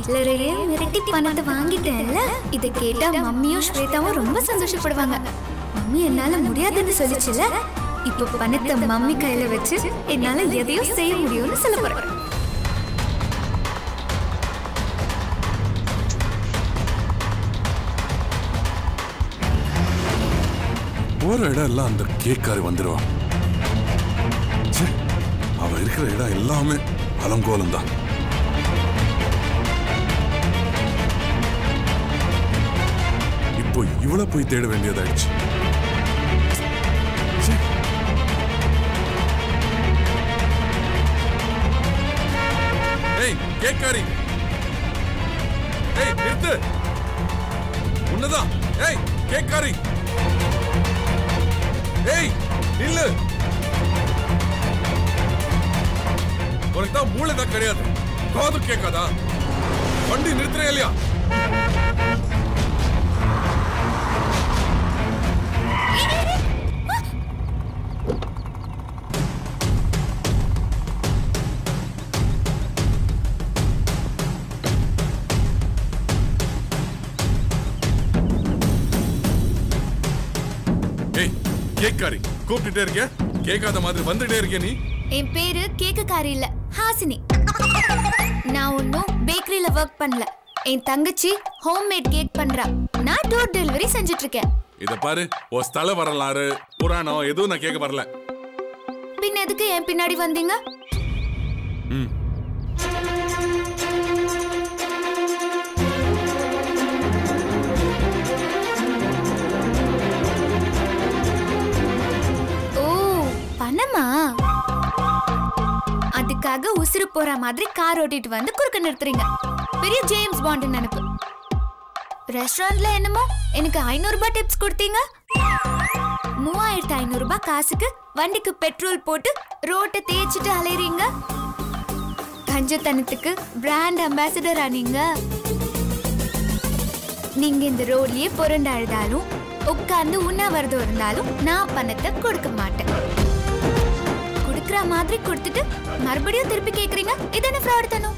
சில்லறையே மிரட்டி பணத்தை வாங்கிட்டேன்ல இதை கேட்டா மம்மியும் ஸ்வேதாவும் ரொம்ப சந்தோஷப்படுவாங்க மம்மி என்னால முடியாதுன்னு சொல்லிச்சுல இப்போ பணத்தை மம்மி கையில வச்சு என்னால எதையும் செய்ய முடியும்னு சொல்ல போறேன் போற இடம் எல்லாம் அந்த கேக்காரி வந்துடுவான் ச்சே, அவ இருக்கிற இடம் எல்லாமே அலங்கோலம் தான் இப்போ இவள போய் தேட வேண்டியதாயிடுச்சு ச்சே. ஏய் கேக்காரி ஏய் நிறுத்து உன்னதான் ஏய் கேக்காரி ஏய் நில்லு உனக்கு தான் மூளை தான் கிடையாது காது கேட்காதா வண்டி நிறுத்துறே இல்லையா ஏய் கேக்காரி கூப்பிட்டுட்டே இருக்க கேட்காத மாதிரி வந்துட்டே இருக்க நீ என் பேரு கேக்குக்காரி இல்ல ஹாசினி நான் ஒன்னும் பேக்கரியில ஒர்க் பண்ணல என் தங்கச்சி ஹோம்மேட் கேக் பண்றா நான் டோர் டெலிவரி செஞ்சுட்டு இருக்கேன் இத பாரு ஓ ஸ்தல வரலாறு புராணம் எதுவும் நான் கேட்க வரல பின்ன எதுக்கு என் பின்னாடி வந்தீங்க ம் ஓ பணமா அதுக்காக உசுறு போற மாதிரி கார் ஓட்டிட்டு வந்து குறுக்க நிறுத்துறீங்க பெரிய ஜேம்ஸ் பாண்ட் நினைப்பு ரெஸ்டாரண்ட்ல என்னமோ எனக்கு ஐநூறு ரூபாய் டிப்ஸ் கொடுத்தீங்க மூவாயிரத்து ஐநூறு ரூபாய் காசுக்கு வண்டிக்கு பெட்ரோல் போட்டு ரோட்டை தேய்ச்சிட்டு அலையறீங்க கஞ்சத்தனத்துக்கு பிராண்ட் அம்பாசிடரா நீங்க நீங்க இந்த ரோட்லயே புரண்டு அழுதாலும் உட்கார்ந்து உண்ணாவிரதம் இருந்தாலும் நான் பணத்தை கொடுக்க மாட்டேன் கொடுக்கற மாதிரி கொடுத்துட்டு மறுபடியும் திருப்பி கேக்குறீங்க இது என்ன ஃப்ராட் தானோ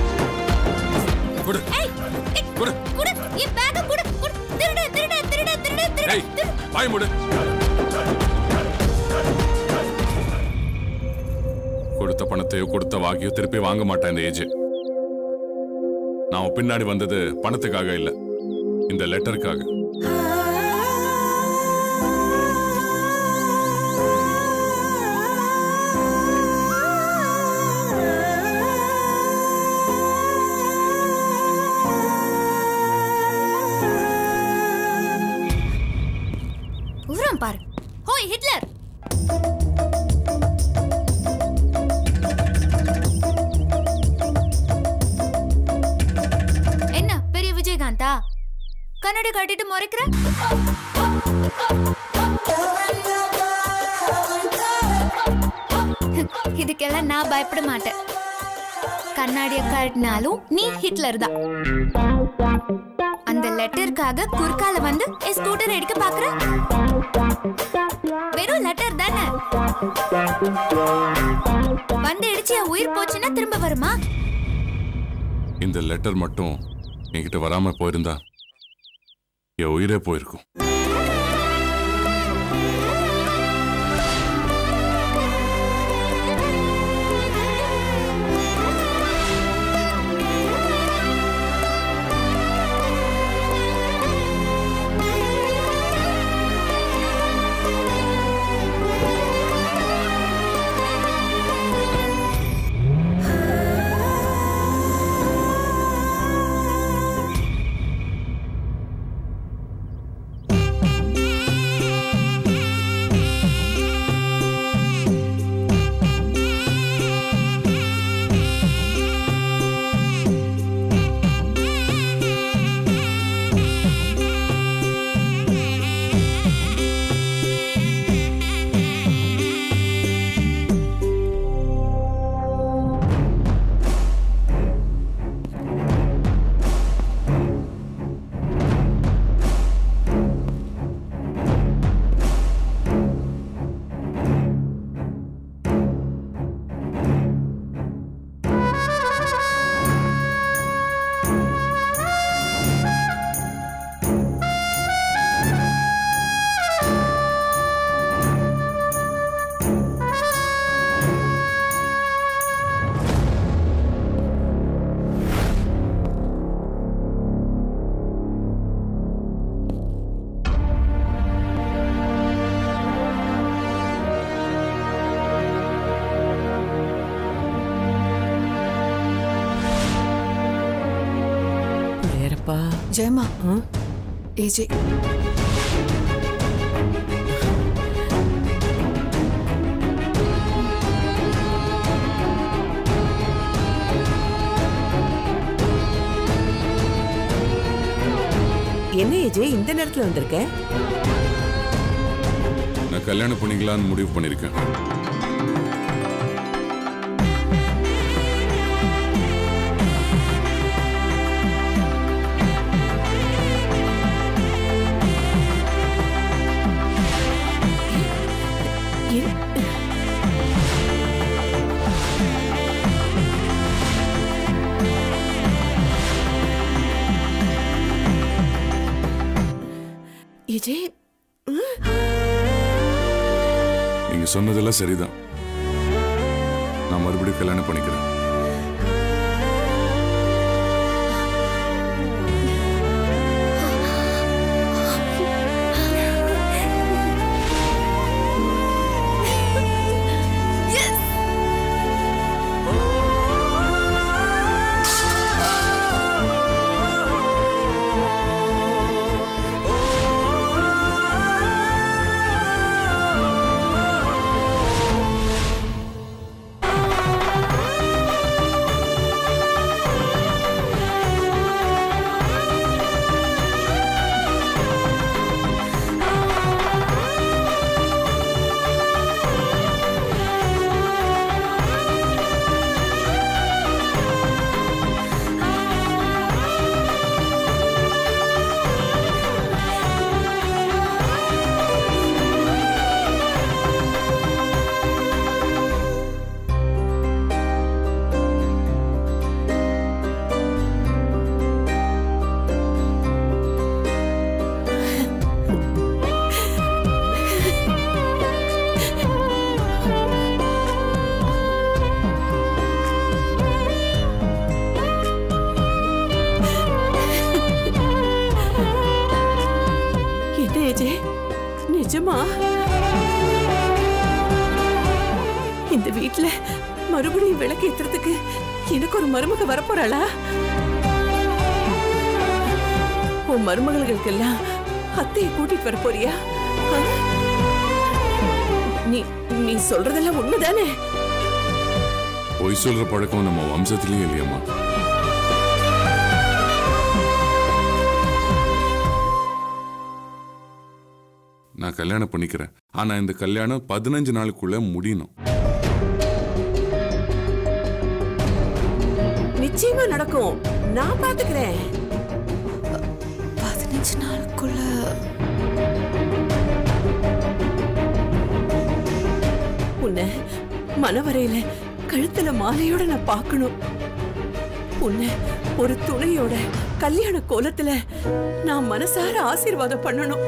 கொடு ஏய் ஏய், கொடு குடு என் பேக்க குடு குடு திருட திருட திருட திருட திருட ஏய் திருட வாய் மூடு கொடுத்த பணத்தையோ கொடுத்த வாக்கியோ திருப்பி வாங்க மாட்டேன் இந்த ஏஜ் நான் உன் பின்னாடி வந்தது பணத்துக்காக இல்ல இந்த லெட்டருக்காக உரம் பாரு ஹோய் ஹிட்லர் என்ன பெரிய விஜயகாந்தா கண்ணாடி கட்டிட்டு முறைக்கிற இதுக்கெல்லாம் நான் பயப்பட மாட்டேன் கண்ணாடிய கட்டினாலும் நீ ஹிட்லர் தான் அந்த லெட்டருக்காக குறுக்கால வந்து என் ஸ்கூட்டர் எடுக்க பாக்குற வெறும் லெட்டர் தானே வந்து இடிச்சு என் உயிர் போச்சுன்னா திரும்ப வருமா இந்த லெட்டர் மட்டும் என்கிட்ட வராம போயிருந்தா என் உயிரே போயிருக்கும் யாருப்பா ஜெயமா ஆ? ஏஜே என்ன ஏஜே இந்த நேரத்துல வந்திருக்க நான் கல்யாணம் பண்ணிக்கலாம்னு முடிவு பண்ணியிருக்கேன் என்- ஏஜே நீங்க சொன்னதெல்லாம் சரிதான் நான் மறுபடியும் கல்யாணம் பண்ணிக்கிறேன் என்ன ஏஜே நிஜமா இந்த வீட்ல மறுபடியும் விளக்கு ஏத்துறதுக்கு எனக்கு ஒரு மருமக வரப்போறாளா உன் மருமகளுக்கெல்லாம் அத்தையை கூட்டிட்டு வர போறியா ஆ? நீ நீ சொல்றதெல்லாம் உண்மைதானே பொய் சொல்ற பழக்கம் நம்ம வம்சத்திலேயே இல்லையம்மா நான் கல்யாணம் பண்ணிக்கிறேன் ஆனா இந்த கல்யாணம் பதினஞ்சு நாளுக்குள்ள முடியணும் நிச்சயமா நடக்கும் நான் பாத்துக்கிறேன் பதினஞ்சு நாளுக்குள்ள உன்னை மனவரையில கழுத்துல மாலையோட நான் பார்க்கணும் உன்னை ஒரு துணையோட கல்யாண கோலத்துல நான் மனசார ஆசீர்வாதம் பண்ணணும்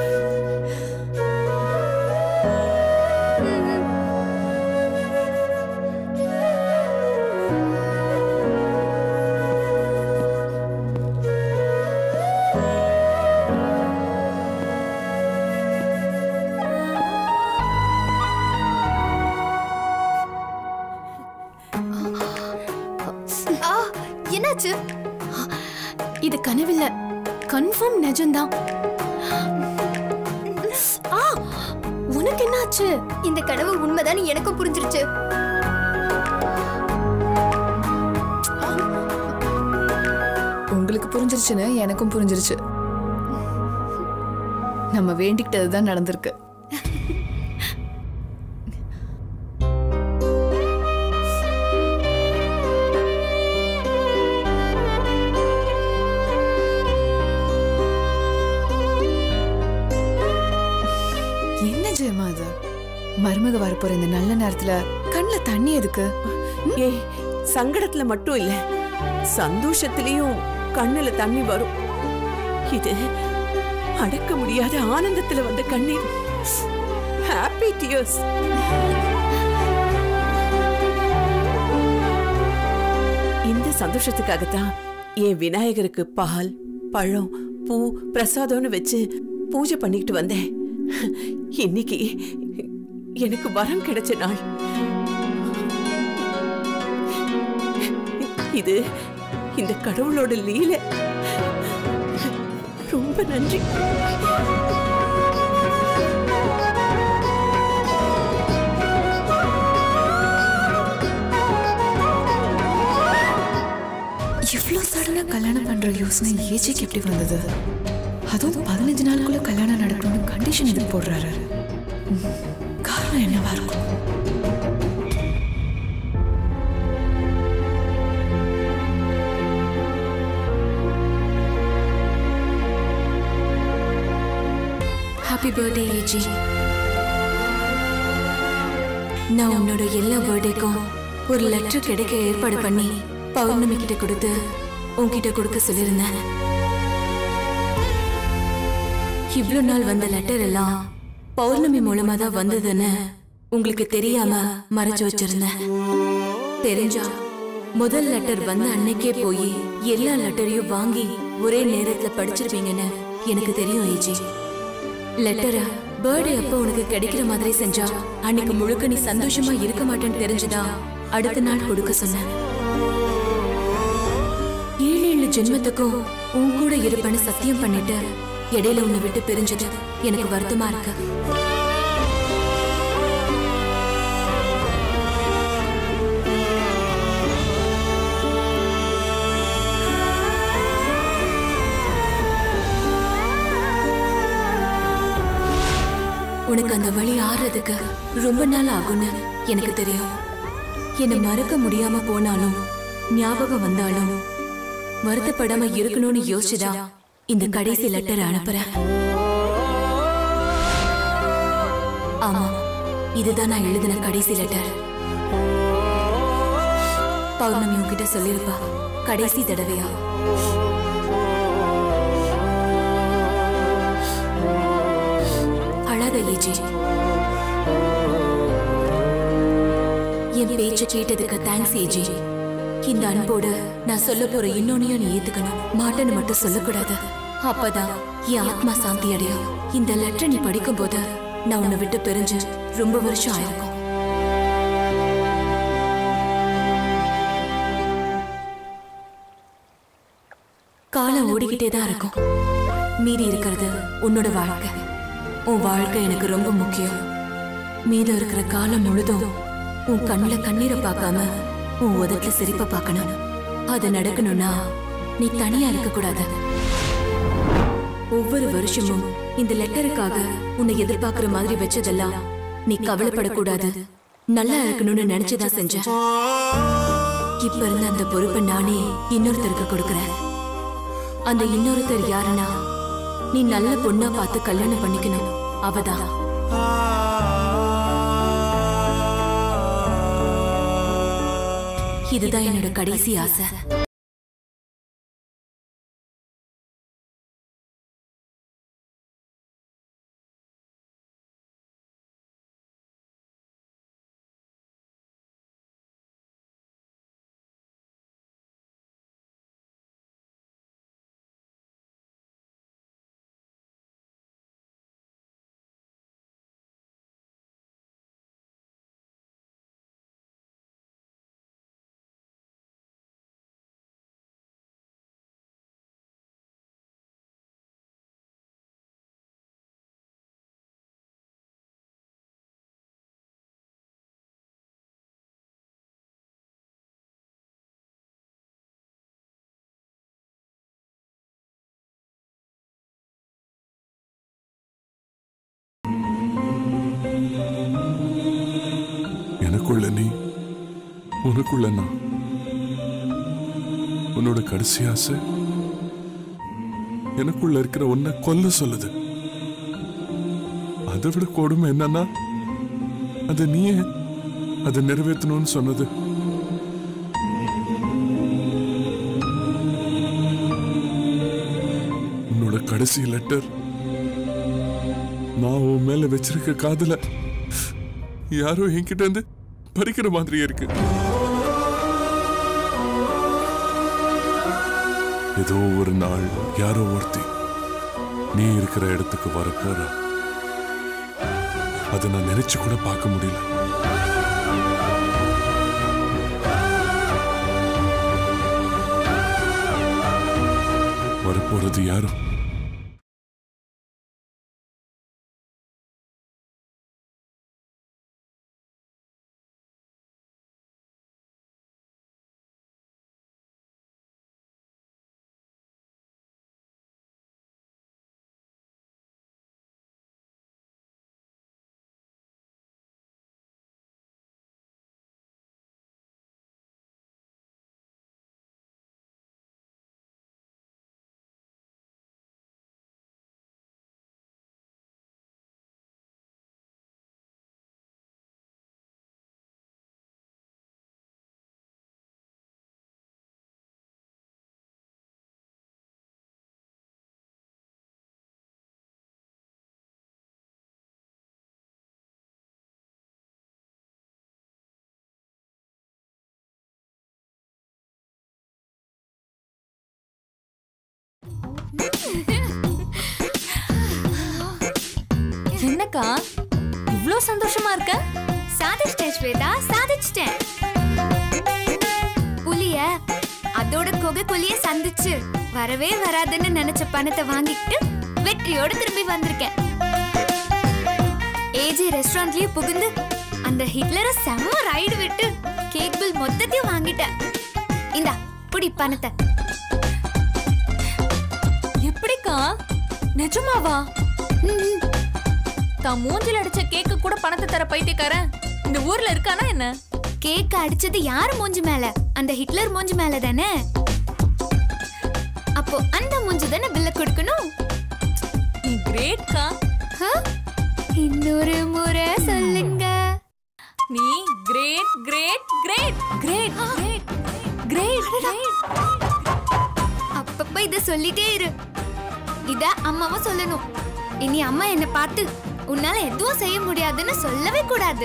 ஆ என்னாச்சு இது கனவில்ல கன்ஃபார்ம் நிஜம்தான் ஆ உனக்கு என்னாச்சு இந்த கனவு உண்மைதான் எனக்கும் புரிஞ்சிருச்சு உங்களுக்கு புரிஞ்சிருச்சுன்னு எனக்கும் புரிஞ்சிருச்சு நம்ம வேண்டிக்கிட்டது தான் நடந்திருக்கு என்ன ஜெயமா இது மருமக வரப்போற இந்த நல்ல நேரத்துல கண்ணுல தண்ணி எதுக்கு ஏய் சங்கடத்துல மட்டும் இல்ல சந்தோஷத்திலையும் கண்ணுல தண்ணி வரும் இது அடக்க முடியாத ஆனந்தத்துல வந்த கண்ணீர் ஹாப்பி டியர்ஸ் இந்த சந்தோஷத்துக்காகத்தான் என் விநாயகருக்கு பால் பழம் பூ பிரசாதம்னு வச்சு பூஜை பண்ணிக்கிட்டு வந்தேன் இன்னைக்கு எனக்கு வரம் கிடைச்ச நாள் இது இந்த கடவுளோட லீலை ரொம்ப நன்றி இவ்வளோ சடனாக கல்யாணம் பண்ற யோசனை ஏஜிக்கு எப்படி வந்தது அதுவும் பதினஞ்சு நாளுக்குள்ள கல்யாணம் நடக்கணும்னு கண்டிஷன் இது போடுறாரு ம், காரணம் என்னவா இருக்கும் ஹாப்பி பர்த்டே ஏஜி நான் உன்னோட எல்லா பர்த்டேக்கும் ஒரு லெட்டர் கிடைக்க ஏற்பாடு பண்ணி பௌர்ணமி கிட்ட கொடுத்து உன்கிட்ட கொடுக்க சொல்லியிருந்தேன் இவ்வளவு நாள் வந்த லெட்டர் எல்லாம் பௌர்ணமி மூலமா தான் வந்ததுன்னு உங்களுக்கு தெரியாம மறைச்சு வச்சிருந்தேன் தெரிஞ்சா முதல் லெட்டர் வந்த அன்னைக்கே போய் எல்லா லெட்டரையும் வாங்கி ஒரே நேரத்துல படிச்சிருப்பீங்கன்னு எனக்கு தெரியும் ஏஜி லெட்டரை பர்த்டே அப்போ உனக்கு கிடைக்கிற மாதிரி செஞ்சா அன்னைக்கு முழுக்க நீ சந்தோஷமா இருக்க மாட்டேன்னு தெரிஞ்சுதா அடுத்த நாள் கொடுக்க சொன்னேன் ஏழு ஏழு ஜென்மத்துக்கும் உன் கூட இருப்பேன்னு சத்தியம் பண்ணிட்டு இடையில உன்னை விட்டு பிரிஞ்சது எனக்கு வருத்தமா இருக்கு உனக்கு அந்த வழி ஆறுறதுக்கு ரொம்ப நாள் ஆகும்னு எனக்கு தெரியும் என்னை மறக்க முடியாம போனாலும் ஞாபகம் வந்தாலும் வருத்தப்படாம இருக்கணும்னு யோசிச்சுதான் இந்த கடைசி லெட்டர் அனுப்புறேன் ஆமா இதுதான் நான் எழுதின கடைசி லெட்டர் பௌர்ணமி உன்கிட்ட சொல்லிருப்பா கடைசி தடவையா அழாத ஏஜி என் பேச்சு கேட்டதுக்கு தேங்க்ஸ் ஏஜி இந்த அன்போடு நான் சொல்ல போற இன்னொன்னையும் நீ ஏத்துக்கணும் மாட்டேன்னு மட்டும் சொல்லக்கூடாது அப்பதான் என் ஆத்மா சாந்தி அடையும் இந்த லெட்டர் நீ படிக்கும் போது நான் உன்னை விட்டு பிரிஞ்சு ரொம்ப வருஷம் ஆயிருக்கும் காலம் ஓடிக்கிட்டே தான் இருக்கும் மீறி இருக்கிறது உன்னோட வாழ்க்கை உன் வாழ்க்கை எனக்கு ரொம்ப முக்கியம் மீதம் இருக்கிற காலம் முழுதும் உன் கண்ணுல கண்ணீரை பார்க்காம உன் உதட்டுல சிரிப்பை பார்க்கணும் அது நடக்கணும்னா நீ தனியா இருக்க கூடாது ஒவ்வொரு வருஷமும் இந்த லெட்டருக்காக உன்னை எதிர்பார்க்கிற மாதிரி வச்சதெல்லாம் நீ கவலைப்படக்கூடாது நல்லா இருக்கணும்னு நினைச்சுதான் செஞ்சேன் இப்ப இருந்த அந்த பொறுப்பை நானே இன்னொருத்தருக்கு கொடுக்கறேன் அந்த இன்னொருத்தர் யாருன்னா நீ நல்ல பொண்ணா பார்த்து கல்யாணம் பண்ணிக்கணும் அவதான் இதுதான் என்னோட கடைசி ஆசை எனக்குள்ள நீ உனக்குள்ள நான் உன்னோட கடைசி ஆசை எனக்குள்ள இருக்கிற ஒன்ன கொல்ல சொல்லுது அதை விட கொடுமை என்னன்னா அது நீயே அதை நிறைவேற்றணும்னு சொன்னது உன்னோட கடைசி லெட்டர் நான் உன் மேல வச்சிருக்க காதல யாரோ என்கிட்ட இருந்து பறிக்கிற மாதிரியே இருக்கு ஏதோ ஒரு நாள் யாரோ ஒருத்தி நீ இருக்கிற இடத்துக்கு வரப்போற அதை நான் நினைச்சு கூட பார்க்க முடியல வரப்போறது யாரும் என்னக்கா இவ்ளோ சந்தோஷமா இருக்க சாதிச்சிட்டேன் ஸ்வேதா சாதிச்சிட்டேன் புலிய அதோட குகைக்குள்ளேயே சந்திச்சு வரவே வராதுன்னு நினைச்ச பணத்தை வாங்கிட்டு வெற்றியோட திரும்பி வந்திருக்கேன் ஏஜி ரெஸ்டாரண்ட்லயே புகுந்து அந்த ஹிட்லரை செம்ம ரைடு விட்டு கேக் பில் மொத்தத்தையும் வாங்கிட்டேன் இந்தா புடி பணத்தை எப்படிக்கா நிஜமாவா ம், தான் மூஞ்சில அடிச்ச கேக்கு கூட பணத்தை தர பைத்தியக்காரன் இந்த ஊர்ல இருக்கானா என்ன கேக் அடிச்சது யார் மூஞ்சி மேல அந்த ஹிட்லர் மூஞ்சி மேல தானே அப்போ அந்த மூஞ்சி தானே பில்ல கொடுக்கணும் நீ கிரேட்க்கா ஹ? இன்னொரு முறை சொல்லுங்க நீ great great great great great great great அப்பப்ப இத சொல்லிட்டே இரு இத அம்மாவும் சொல்லணும் இனி அம்மா என்ன பார்த்து உன்னால எதுவும் செய்ய முடியாதுன்னு சொல்லவே கூடாது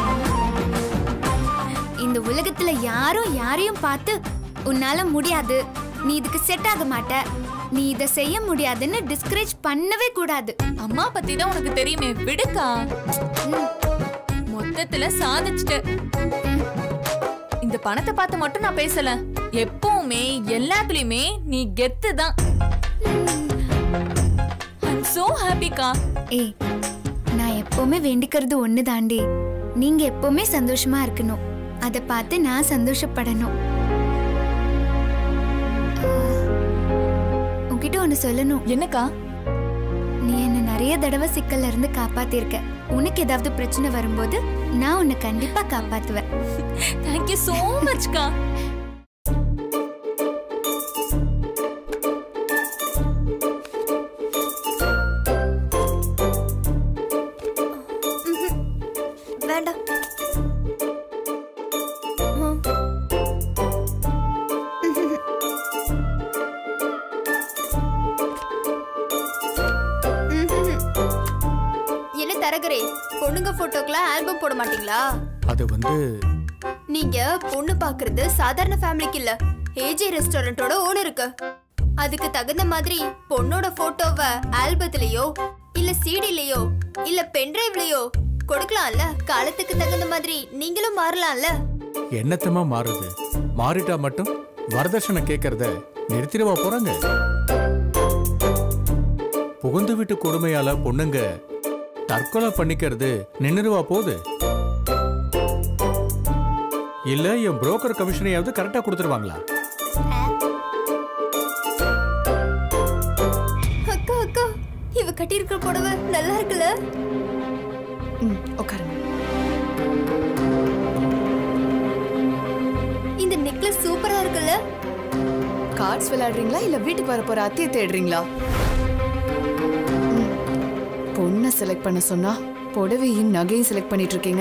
இந்த உலகத்துல யாரும் யாரையும் பார்த்து உன்னால முடியாது நீ இதுக்கு செட் ஆக மாட்ட நீ இத செய்ய முடியாதுன்னு டிஸ்கரேஜ் பண்ணவே கூடாது அம்மா பத்தி தான் உனக்கு தெரியுமே விடுக்கா மொத்தத்துல சாதிச்சிட்ட இந்த பணத்தை பார்த்து மட்டும் நான் பேசல எப்பவுமே எல்லாத்துலயுமே நீ கெத்து தான் ஐம் சோ ஹாப்பிக்கா ஏய் நான் எப்பவுமே வேண்டிக்கிறது ஒண்ணு தாண்டி நீங்க எப்பவுமே சந்தோஷமா இருக்கணும் அதை பார்த்து நான் சந்தோஷப்படணும் ஆஹ், உன்கிட்ட ஒண்ணு சொல்லணும் என்னக்கா நீ என்ன நிறைய தடவை சிக்கல்ல இருந்து காப்பாத்திருக்க உனக்கு ஏதாவது பிரச்சனை வரும்போது நான் உன்னை கண்டிப்பா காப்பாத்துவேன் தேங்க்யூ சோ மச்க்கா வேண்டாம் என்ன தரகரே பொண்ணுங்க போட்டோக்கெல்லாம் ஆல்பம் போட மாட்டீங்களா அது வந்து நீங்க பொண்ணு பாக்குறது சாதாரண ஃபேமிலிக்கு இல்ல ஏஜே ரெஸ்டாரண்டோட ஓனருக்கு அதுக்கு தகுந்த மாதிரி பொண்ணோட போட்டோவை ஆல்பத்திலேயோ இல்ல சிடிலயோ இல்ல பென்டிரைவ்லயோ கொடுக்கலாம்ல காலத்துக்கு தகுந்த மாதிரி நீங்களும் மாறலாம்ல என்னத்தமா மாறுது மாறிட்டா மட்டும் வரதட்சணை கேட்கறத நிறுத்திடவா போறாங்க புகுந்து வீட்டு கொடுமையால பொண்ணுங்க தற்கொலை பண்ணிக்கிறது நின்னுருவா போகுது இல்ல என் புரோக்கர் கமிஷனையாவது கரெக்டா கொடுத்துருவாங்களா அக்கா அக்கா இவ கட்டியிருக்கிற புடவை நல்லா இருக்குல்ல ம் உட்காருங்க இந்த நெக்லஸ் சூப்பரா இருக்குல்ல கார்ட்ஸ் விளையாடுறீங்களா இல்ல வீட்டுக்கு வர போற அத்தையை தேடுறீங்களா ம், பொண்ணை செலக்ட் பண்ண சொன்னா புடவையும் நகையும் செலக்ட் பண்ணிட்டு இருக்கீங்க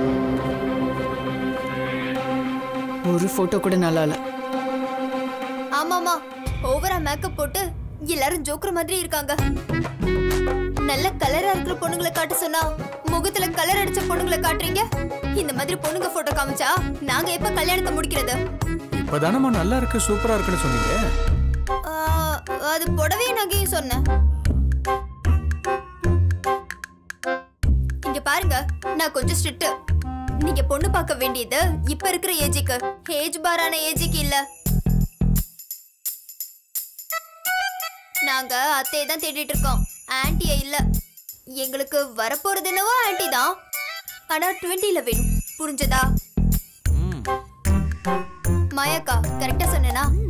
ஒரு போட்டோ கூட நல்லா இல்ல ஆமாமா ஓவரா மேக்கப் போட்டு எல்லாரும் ஜோக்கர் மாதிரி இருக்காங்க நல்ல கலரா இருக்கிற பொண்ணுங்களை காட்ட சொன்னா முகத்துல கலர் அடிச்ச பொண்ணுங்களை காட்டுறீங்க இந்த மாதிரி பொண்ணுங்க போட்டோ காமிச்சா நாங்க எப்ப கல்யாணத்தை முடிக்கிறது இப்பதானம்மா நல்லா இருக்கு சூப்பரா இருக்குன்னு சொன்னீங்க ஆ, அது புடவைய நகையும் சொன்னேன் இங்க பாருங்க நான் கொஞ்சம் ஸ்ட்ரிக்ட் நீங்க பொண்ணு பார்க்க வேண்டியது இப்ப இருக்கிற ஏஜுக்கு ஏஜ் பாரான ஏஜுக்கு இல்ல நாங்க அத்தையை தான் தேடிட்டு இருக்கோம் ஆன்ட்டிய இல்ல எங்களுக்கு வரப்போறது என்னவோ ஆன்ட்டி தான் ஆனா டுவெண்ட்டில வேணும் புரிஞ்சதா ம், மாயாக்கா கரெக்டா சொன்னேனா